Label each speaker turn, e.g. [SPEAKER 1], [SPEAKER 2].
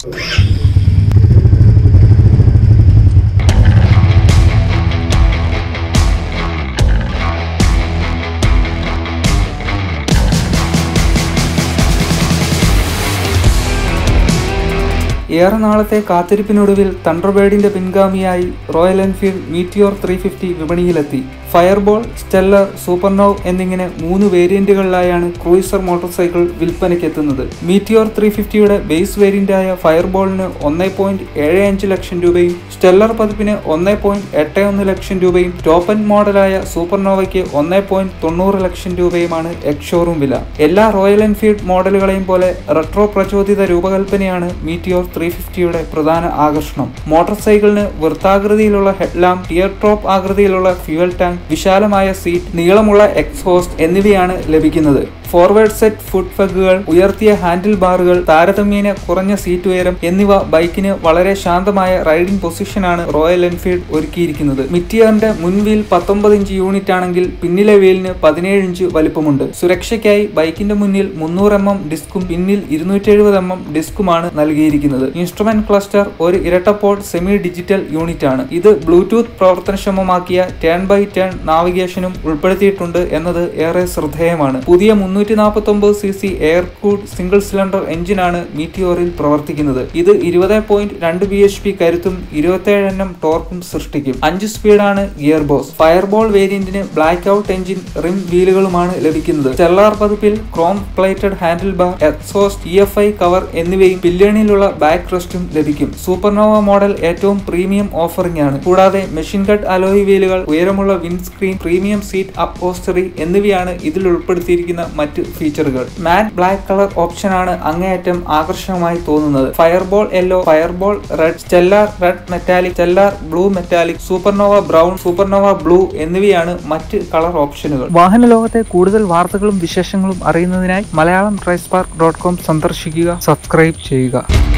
[SPEAKER 1] ഏറെ നാളത്തെ കാത്തിരിപ്പിനൊടുവിൽ തണ്ടർബേഡിന്റെ പിൻഗാമിയായി Royal Enfield Meteor three fifty വിപണിയിലെത്തി ഫയർബോൾ സ്റ്റെല്ലർ സൂപ്പർനോവ് എന്നിങ്ങനെ മൂന്ന് വേരിയന്റുകളിലായാണ് ക്രൂയിസർ മോട്ടോർ സൈക്കിൾ വിൽപ്പനയ്ക്കെത്തുന്നത് മീറ്റിയോർ ത്രീ ഫിഫ്റ്റിയുടെ ബേസ് വേരിയന്റായ ഫയർബോളിന് ഒന്നേ പോയിന്റ് ഏഴ് അഞ്ച് ലക്ഷം രൂപയും സ്റ്റെല്ലർ പതിപ്പിന് ഒന്നേ പോയിന്റ് എട്ട് ഒന്ന് ലക്ഷം രൂപയും ടോപ്പ് എൻഡ് മോഡലായ സൂപ്പർനോവയ്ക്ക് ഒന്നേ പോയിന്റ് തൊണ്ണൂറ് ലക്ഷം രൂപയുമാണ് എക്സ്ഷോറൂം വില എല്ലാ റോയൽ എൻഫീൽഡ് മോഡലുകളെയും പോലെ റെട്രോ പ്രചോദിത രൂപകൽപ്പനയാണ് മീറ്റിയോർ ത്രീ ഫിഫ്റ്റിയുടെ പ്രധാന ആകർഷണം മോട്ടോർ സൈക്കിളിന് വൃത്താകൃതിയിലുള്ള ഹെഡ്ലാമ്പ് ടിയർ ടോപ്പ് ആകൃതിയിലുള്ള ഫ്യൂവൽ ടാങ്ക് വിശാലമായ സീറ്റ് നീളമുള്ള എക്സ്ഹോസ്റ്റ് എന്നിവയാണ് ലഭിക്കുന്നത് ഫോർവേഡ് സെറ്റ് ഫുഡ് ഫെഗുകൾ ഉയർത്തിയ ഹാൻഡിൽ ബാറുകൾ താരതമ്യേന കുറഞ്ഞ സീറ്റ് ഉയരം എന്നിവ ബൈക്കിന് വളരെ ശാന്തമായ റൈഡിംഗ് പൊസിഷനാണ് റോയൽ എൻഫീൽഡ് ഒരുക്കിയിരിക്കുന്നത് മിറ്റിയറിന്റെ മുൻവീൽ പത്തൊമ്പത് ഇഞ്ച് യൂണിറ്റ് ആണെങ്കിൽ പിന്നിലെ വീലിന് പതിനേഴ് ഇഞ്ച് വലിപ്പമുണ്ട് സുരക്ഷയ്ക്കായി ബൈക്കിന്റെ മുന്നിൽ മുന്നൂറ് എം എം ഡിസ്കും പിന്നിൽ ഇരുന്നൂറ്റി എഴുപത് എം എം ഡിസ്കുമാണ് നൽകിയിരിക്കുന്നത് ഇൻസ്ട്രുമെന്റ് ക്ലസ്റ്റർ ഒരു ഇരട്ടപ്പോർട്ട് സെമി ഡിജിറ്റൽ യൂണിറ്റ് ആണ് ഇത് ബ്ലൂടൂത്ത് പ്രവർത്തനക്ഷമമാക്കിയ ടേൺ ബൈ ടേൺ നാവിഗേഷനും ഉൾപ്പെടുത്തിയിട്ടുണ്ട് എന്നത് ഏറെ ശ്രദ്ധേയമാണ് പുതിയ മുന്നൂറ്റി നാൽപ്പത്തി ഒമ്പത് C C air cooled single cylinder എഞ്ചിനാണ് മീറ്റിയോറിൽ പ്രവർത്തിക്കുന്നത് ഇത് ഇരുപത് പോയിന്റ് രണ്ട് ബി എച്ച് പി കരുത്തും ഇരുപത്തേഴ് എണ്ണം ടോർക്കും സൃഷ്ടിക്കും അഞ്ച് സ്പീഡാണ് ഗിയർ ബോസ് ഫയർബോൾ വേരിയന്റിന് ബ്ലാക്ക് ഔട്ട് എഞ്ചിൻ റിം വീലുകളുമാണ് ലഭിക്കുന്നത് ചെല്ലാർ പതിപ്പിൽ chrome plated handle bar exhaust E F I cover എന്നിവയും പില്ലേണിലുള്ള ബാക്ക് റെസ്റ്റും ലഭിക്കും സൂപ്പർനോവ മോഡൽ ഏറ്റവും പ്രീമിയം ഓഫറിംഗ് ആണ് കൂടാതെ മെഷീൻ കട്ട് അലോയ് വീലുകൾ ഉയരമുള്ള വിൻസ്ക്രീൻ പ്രീമിയം സീറ്റ് അപ്പോസ്റ്ററി എന്നിവയാണ് ഇതിൽ ഉൾപ്പെടുത്തിയിരിക്കുന്ന മറ്റ് ഫീച്ചറുകൾ മാറ്റ് ബ്ലാക്ക് കളർ ഓപ്ഷനാണ് അങ്ങേയറ്റം ആകർഷകമായി തോന്നുന്നത് Fireball yellow Fireball red Stellar red metallic Stellar blue metallic Supernova brown Supernova blue എന്നിവയാണ് മറ്റ് കളർ ഓപ്ഷനുകൾ വാഹന ലോകത്തെ കൂടുതൽ വാർത്തകളും വിശേഷങ്ങളും അറിയുന്നതിനായി മലയാളം ട്രൈസ്പാർക്ക് ഡോട്ട് കോം സന്ദർശിക്കുക സബ്സ്ക്രൈബ് ചെയ്യുക